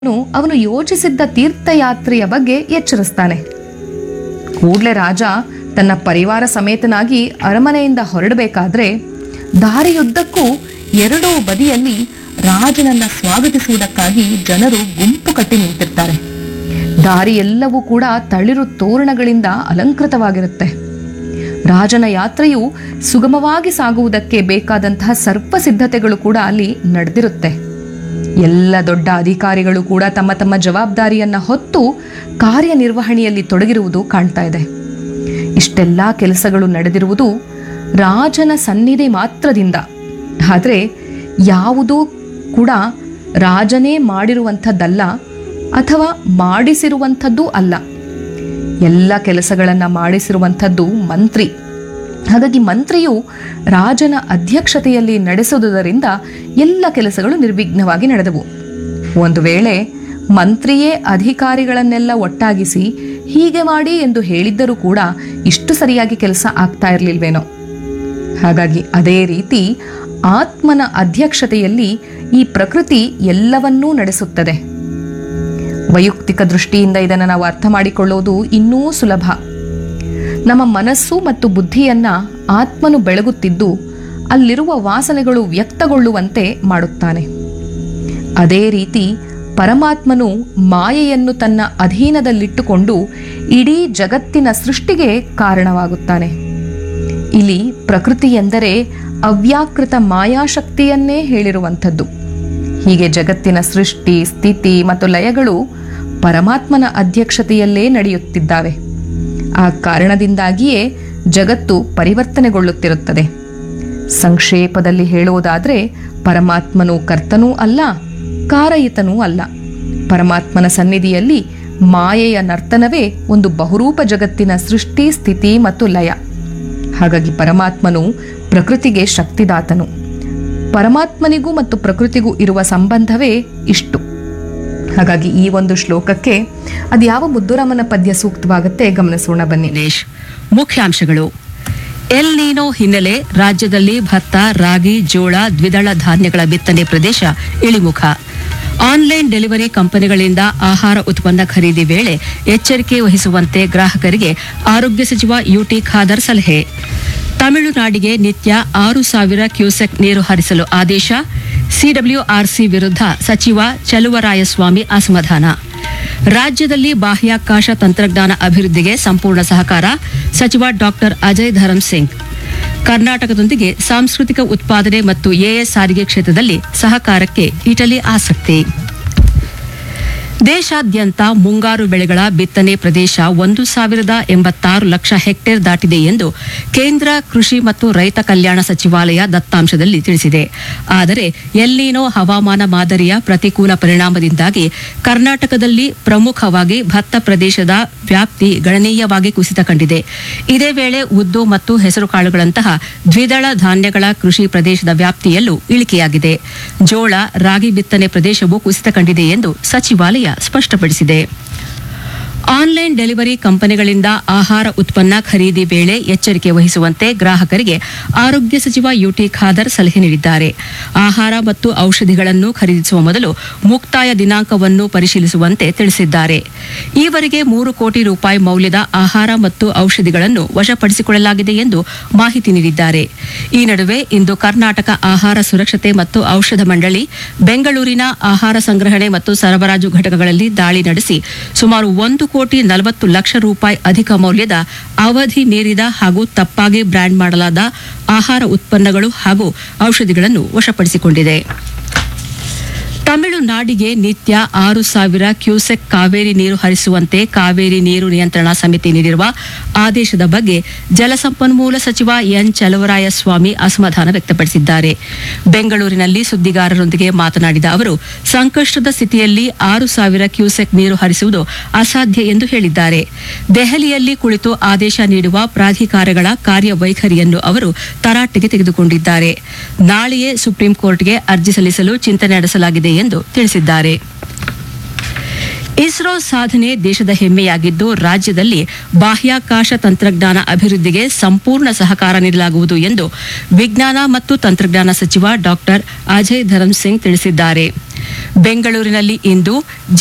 ಅವನು ಅವನು ಯೋಚಿಸಿದ್ದ ತೀರ್ಥಯಾತ್ರೆಯ ಬಗ್ಗೆ ಎಚ್ಚರಿಸ್ತಾನೆ ಕೂಡಲೇ ರಾಜ ತನ್ನ ಪರಿವಾರ ಸಮೇತನಾಗಿ ಅರಮನೆಯಿಂದ ಹೊರಡಬೇಕಾದ್ರೆ ದಾರಿಯುದ್ದಕ್ಕೂ ಎರಡೂ ಬದಿಯಲ್ಲಿ ರಾಜನನ್ನ ಸ್ವಾಗತಿಸುವುದಕ್ಕಾಗಿ ಜನರು ಗುಂಪು ಕಟ್ಟಿ ನಿಂತಿರ್ತಾರೆ ದಾರಿಯೆಲ್ಲವೂ ಕೂಡ ತಳಿರು ತೋರಣಗಳಿಂದ ಅಲಂಕೃತವಾಗಿರುತ್ತೆ ರಾಜನ ಯಾತ್ರೆಯು ಸುಗಮವಾಗಿ ಸಾಗುವುದಕ್ಕೆ ಬೇಕಾದಂತಹ ಸರ್ವ ಸಿದ್ಧತೆಗಳು ಕೂಡ ಅಲ್ಲಿ ನಡೆದಿರುತ್ತೆ ಎಲ್ಲ ದೊಡ್ಡ ಅಧಿಕಾರಿಗಳು ಕೂಡ ತಮ್ಮ ತಮ್ಮ ಜವಾಬ್ದಾರಿಯನ್ನ ಹೊತ್ತು ಕಾರ್ಯನಿರ್ವಹಣೆಯಲ್ಲಿ ತೊಡಗಿರುವುದು ಕಾಣ್ತಾ ಇದೆ ಇಷ್ಟೆಲ್ಲ ಕೆಲಸಗಳು ನಡೆದಿರುವುದು ರಾಜನ ಸನ್ನಿಧಿ ಮಾತ್ರದಿಂದ ಆದರೆ ಯಾವುದೂ ಕೂಡ ರಾಜನೇ ಮಾಡಿರುವಂಥದ್ದಲ್ಲ ಅಥವಾ ಮಾಡಿಸಿರುವಂಥದ್ದು ಅಲ್ಲ ಎಲ್ಲ ಕೆಲಸಗಳನ್ನು ಮಾಡಿಸಿರುವಂಥದ್ದು ಮಂತ್ರಿ ಹಾಗಾಗಿ ಮಂತ್ರಿಯು ರಾಜನ ಅಧ್ಯಕ್ಷತೆಯಲ್ಲಿ ನಡೆಸುವುದರಿಂದ ಎಲ್ಲ ಕೆಲಸಗಳು ನಿರ್ವಿಘ್ನವಾಗಿ ನಡೆದವು ಒಂದು ವೇಳೆ ಮಂತ್ರಿಯೇ ಅಧಿಕಾರಿಗಳನ್ನೆಲ್ಲ ಒಟ್ಟಾಗಿಸಿ ಹೀಗೆ ಮಾಡಿ ಎಂದು ಹೇಳಿದ್ದರೂ ಕೂಡ ಇಷ್ಟು ಸರಿಯಾಗಿ ಕೆಲಸ ಆಗ್ತಾ ಇರಲಿಲ್ವೇನೋ ಹಾಗಾಗಿ ಅದೇ ರೀತಿ ಆತ್ಮನ ಅಧ್ಯಕ್ಷತೆಯಲ್ಲಿ ಈ ಪ್ರಕೃತಿ ಎಲ್ಲವನ್ನೂ ನಡೆಸುತ್ತದೆ ವೈಯಕ್ತಿಕ ದೃಷ್ಟಿಯಿಂದ ಇದನ್ನು ನಾವು ಅರ್ಥ ಮಾಡಿಕೊಳ್ಳುವುದು ಇನ್ನೂ ಸುಲಭ ನಮ್ಮ ಮನಸ್ಸು ಮತ್ತು ಬುದ್ಧಿಯನ್ನ ಆತ್ಮನು ಬೆಳಗುತ್ತಿದ್ದು ಅಲ್ಲಿರುವ ವಾಸನೆಗಳು ವ್ಯಕ್ತಗೊಳ್ಳುವಂತೆ ಮಾಡುತ್ತಾನೆ ಅದೇ ರೀತಿ ಪರಮಾತ್ಮನು ಮಾಯೆಯನ್ನು ತನ್ನ ಅಧೀನದಲ್ಲಿಟ್ಟುಕೊಂಡು ಇಡೀ ಜಗತ್ತಿನ ಸೃಷ್ಟಿಗೆ ಕಾರಣವಾಗುತ್ತಾನೆ ಇಲ್ಲಿ ಪ್ರಕೃತಿ ಎಂದರೆ ಅವ್ಯಾಕೃತ ಮಾಯಾಶಕ್ತಿಯನ್ನೇ ಹೇಳಿರುವಂಥದ್ದು ಹೀಗೆ ಜಗತ್ತಿನ ಸೃಷ್ಟಿ ಸ್ಥಿತಿ ಮತ್ತು ಲಯಗಳು ಪರಮಾತ್ಮನ ಅಧ್ಯಕ್ಷತೆಯಲ್ಲೇ ನಡೆಯುತ್ತಿದ್ದಾವೆ ಆ ಕಾರಣದಿಂದಾಗಿಯೇ ಜಗತ್ತು ಪರಿವರ್ತನೆಗೊಳ್ಳುತ್ತಿರುತ್ತದೆ ಸಂಕ್ಷೇಪದಲ್ಲಿ ಹೇಳುವುದಾದರೆ ಪರಮಾತ್ಮನು ಕರ್ತನೂ ಅಲ್ಲ ಕಾರಯಿತನೂ ಅಲ್ಲ ಪರಮಾತ್ಮನ ಸನ್ನಿಧಿಯಲ್ಲಿ ಮಾಯೆಯ ನರ್ತನವೇ ಒಂದು ಬಹುರೂಪ ಜಗತ್ತಿನ ಸೃಷ್ಟಿ ಸ್ಥಿತಿ ಮತ್ತು ಲಯ ಹಾಗಾಗಿ ಪರಮಾತ್ಮನು ಪ್ರಕೃತಿಗೆ ಶಕ್ತಿದಾತನು ಪರಮಾತ್ಮನಿಗೂ ಮತ್ತು ಪ್ರಕೃತಿಗೂ ಇರುವ ಸಂಬಂಧವೇ ಇಷ್ಟು ಹಾಗಾಗಿ ಈ ಒಂದು ಶ್ಲೋಕಕ್ಕೆ ಅದು ಯಾವ ಮುದ್ದುರಾಮನ ಪದ್ಯ ಸೂಕ್ತವಾಗುತ್ತೆ ಗಮನಿಸೋಣ ಬನ್ನಿ ದಿನೇಶ್ ಮುಖ್ಯಾಂಶಗಳು ಎಲ್ ನೀನೋ ಹಿನ್ನೆಲೆ ರಾಜ್ಯದಲ್ಲಿ ಭತ್ತ ರಾಗಿ ಜೋಳ ದ್ವಿದಳ ಧಾನ್ಯಗಳ ಬಿತ್ತನೆ ಪ್ರದೇಶ ಇಳಿಮುಖ ಆನ್ಲೈನ್ ಡೆಲಿವರಿ ಕಂಪನಿಗಳಿಂದ ಆಹಾರ ಉತ್ಪನ್ನ ಖರೀದಿ ವೇಳೆ ಎಚ್ಚರಿಕೆ ವಹಿಸುವಂತೆ ಗ್ರಾಹಕರಿಗೆ ಆರೋಗ್ಯ ಸಚಿವ ಯುಟಿ ಖಾದರ್ ಸಲಹೆ ತಮಿಳುನಾಡಿಗೆ ನಿತ್ಯ ಆರು ಸಾವಿರ ಕ್ಯೂಸೆಕ್ ನೀರು ಹರಿಸಲು ಆದೇಶ ಸಿಡಬ್ಲ್ಯೂಆರ್ಸಿ ವಿರುದ್ಧ ಸಚಿವ ಚಲುವರಾಯಸ್ವಾಮಿ ಅಸಮಾಧಾನ ರಾಜ್ಯದಲ್ಲಿ ಬಾಹ್ಯಾಕಾಶ ತಂತ್ರಜ್ಞಾನ ಅಭಿವೃದ್ಧಿಗೆ ಸಂಪೂರ್ಣ ಸಹಕಾರ ಸಚಿವ ಡಾಕ್ಟರ್ ಅಜಯ್ ಧರಮ್ ಸಿಂಗ್ ಕರ್ನಾಟಕದೊಂದಿಗೆ ಸಾಂಸ್ಕೃತಿಕ ಉತ್ಪಾದನೆ ಮತ್ತು ಎಎಸ್ ಸಾರಿಗೆ ಕ್ಷೇತ್ರದಲ್ಲಿ ಸಹಕಾರಕ್ಕೆ ಇಟಲಿ ಆಸಕ್ತಿ ದೇಶಾದ್ಯಂತ ಮುಂಗಾರು ಬೆಳೆಗಳ ಬಿತ್ತನೆ ಪ್ರದೇಶ ಒಂದು ಸಾವಿರದ ಎಂಬತ್ತಾರು ಲಕ್ಷ ಹೆಕ್ಟೇರ್ ದಾಟಿದೆ ಎಂದು ಕೇಂದ್ರ ಕೃಷಿ ಮತ್ತು ರೈತ ಕಲ್ಯಾಣ ಸಚಿವಾಲಯ ದತ್ತಾಂಶದಲ್ಲಿ ತಿಳಿಸಿದೆ ಆದರೆ ಎಲ್ಲಿನೋ ಹವಾಮಾನ ಮಾದರಿಯ ಪ್ರತಿಕೂಲ ಪರಿಣಾಮದಿಂದಾಗಿ ಕರ್ನಾಟಕದಲ್ಲಿ ಪ್ರಮುಖವಾಗಿ ಭತ್ತ ಪ್ರದೇಶದ ವ್ಯಾಪ್ತಿ ಗಣನೀಯವಾಗಿ ಕುಸಿತ ಕಂಡಿದೆ ಇದೇ ವೇಳೆ ಉದ್ದು ಮತ್ತು ಹೆಸರುಕಾಳುಗಳಂತಹ ದ್ವಿದಳ ಧಾನ್ಯಗಳ ಕೃಷಿ ಪ್ರದೇಶದ ವ್ಯಾಪ್ತಿಯಲ್ಲೂ ಇಳಿಕೆಯಾಗಿದೆ ಜೋಳ ರಾಗಿ ಬಿತ್ತನೆ ಪ್ರದೇಶವೂ ಕುಸಿತ ಕಂಡಿದೆ ಎಂದು ಸಚಿವಾಲಯ ಸ್ಪಷ್ಟಪಡಿಸಿದೆ ಆನ್ಲೈನ್ ಡೆಲಿವರಿ ಕಂಪನಿಗಳಿಂದ ಆಹಾರ ಉತ್ಪನ್ನ ಖರೀದಿ ವೇಳೆ ಎಚ್ಚರಿಕೆ ವಹಿಸುವಂತೆ ಗ್ರಾಹಕರಿಗೆ ಆರೋಗ್ಯ ಸಚಿವ ಯುಟಿ ಖಾದರ್ ಸಲಹೆ ನೀಡಿದ್ದಾರೆ ಆಹಾರ ಮತ್ತು ಔಷಧಿಗಳನ್ನು ಖರೀದಿಸುವ ಮೊದಲು ಮುಕ್ತಾಯ ದಿನಾಂಕವನ್ನು ಪರಿಶೀಲಿಸುವಂತೆ ತಿಳಿಸಿದ್ದಾರೆ ಈವರೆಗೆ ಮೂರು ಕೋಟಿ ರೂಪಾಯಿ ಮೌಲ್ಯದ ಆಹಾರ ಮತ್ತು ಔಷಧಿಗಳನ್ನು ವಶಪಡಿಸಿಕೊಳ್ಳಲಾಗಿದೆ ಎಂದು ಮಾಹಿತಿ ನೀಡಿದ್ದಾರೆ ಈ ನಡುವೆ ಇಂದು ಕರ್ನಾಟಕ ಆಹಾರ ಸುರಕ್ಷತೆ ಮತ್ತು ಔಷಧ ಮಂಡಳಿ ಬೆಂಗಳೂರಿನ ಆಹಾರ ಸಂಗ್ರಹಣೆ ಮತ್ತು ಸರಬರಾಜು ಘಟಕಗಳಲ್ಲಿ ದಾಳಿ ನಡೆಸಿ ಸುಮಾರು ಒಂದು ಕೋಟಿ ನಲವತ್ತು ಲಕ್ಷ ರೂಪಾಯಿ ಅಧಿಕ ಮೌಲ್ಯದ ಅವಧಿ ಮೀರಿದ ಹಾಗೂ ತಪ್ಪಾಗಿ ಬ್ರ್ಯಾಂಡ್ ಮಾಡಲಾದ ಆಹಾರ ಉತ್ಪನ್ನಗಳು ಹಾಗೂ ಔಷಧಿಗಳನ್ನು ವಶಪಡಿಸಿಕೊಂಡಿದೆ ತಮಿಳುನಾಡಿಗೆ ನಿತ್ಯ ಆರು ಸಾವಿರ ಕ್ಯೂಸೆಕ್ ಕಾವೇರಿ ನೀರು ಹರಿಸುವಂತೆ ಕಾವೇರಿ ನೀರು ನಿಯಂತ್ರಣಾ ಸಮಿತಿ ನೀಡಿರುವ ಆದೇಶದ ಬಗ್ಗೆ ಜಲಸಂಪನ್ಮೂಲ ಸಚಿವ ಎನ್ ಚಲವರಾಯಸ್ವಾಮಿ ಅಸಮಾಧಾನ ವ್ಯಕ್ತಪಡಿಸಿದ್ದಾರೆ ಬೆಂಗಳೂರಿನಲ್ಲಿ ಸುದ್ದಿಗಾರರೊಂದಿಗೆ ಮಾತನಾಡಿದ ಅವರು ಸಂಕಷ್ಟದ ಸ್ಥಿತಿಯಲ್ಲಿ ಆರು ಸಾವಿರ ಕ್ಯೂಸೆಕ್ ನೀರು ಹರಿಸುವುದು ಅಸಾಧ್ಯ ಎಂದು ಹೇಳಿದ್ದಾರೆ ದೆಹಲಿಯಲ್ಲಿ ಕುಳಿತು ಆದೇಶ ನೀಡುವ ಪ್ರಾಧಿಕಾರಗಳ ಕಾರ್ಯವೈಖರಿಯನ್ನು ಅವರು ತರಾಟೆಗೆ ತೆಗೆದುಕೊಂಡಿದ್ದಾರೆ ನಾಳೆಯೇ ಸುಪ್ರೀಂ ಕೋರ್ಟ್ಗೆ ಅರ್ಜಿ ಸಲ್ಲಿಸಲು ಚಿಂತನೆ ನಡೆಸಲಾಗಿದೆ ಎಂದು ತಿಳಿಸಿದ್ದಾರೆ ಇಸ್ರೋ ಸಾಧನೆ ದೇಶದ ಹೆಮ್ಮೆಯಾಗಿದ್ದು ರಾಜ್ಯದಲ್ಲಿ ಬಾಹ್ಯಾಕಾಶ ತಂತ್ರಜ್ಞಾನ ಅಭಿವೃದ್ಧಿಗೆ ಸಂಪೂರ್ಣ ಸಹಕಾರ ನೀಡಲಾಗುವುದು ಎಂದು ವಿಜ್ಞಾನ ಮತ್ತು ತಂತ್ರಜ್ಞಾನ ಸಚಿವ ಡಾಕ್ಟರ್ ಅಜಯ್ ಧರಮ್ ಸಿಂಗ್ ತಿಳಿಸಿದ್ದಾರೆ ಬೆಂಗಳೂರಿನಲ್ಲಿ ಇಂದು